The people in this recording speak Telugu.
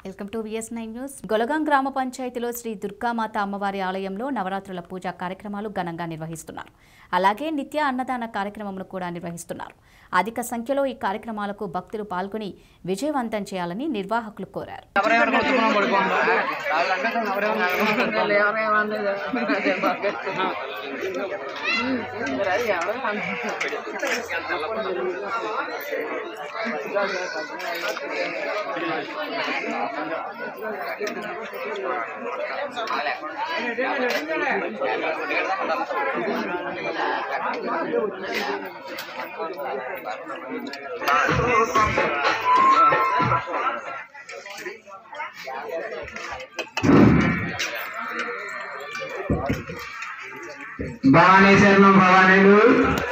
welcome to VS nine news Golagam గ్రామ పంచాయతీలో శ్రీ దుర్గామాత అమ్మవారి ఆలయంలో నవరాత్రుల పూజా కార్యక్రమాలు ఘనంగా నిర్వహిస్తున్నారు అలాగే నిత్య అన్నదాన కార్యక్రమములు కూడా నిర్వహిస్తున్నారు అధిక సంఖ్యలో ఈ కార్యక్రమాలకు భక్తులు పాల్గొని విజయవంతం చేయాలని నిర్వాహకులు కోరారు భవానీ శరణం భవానీలు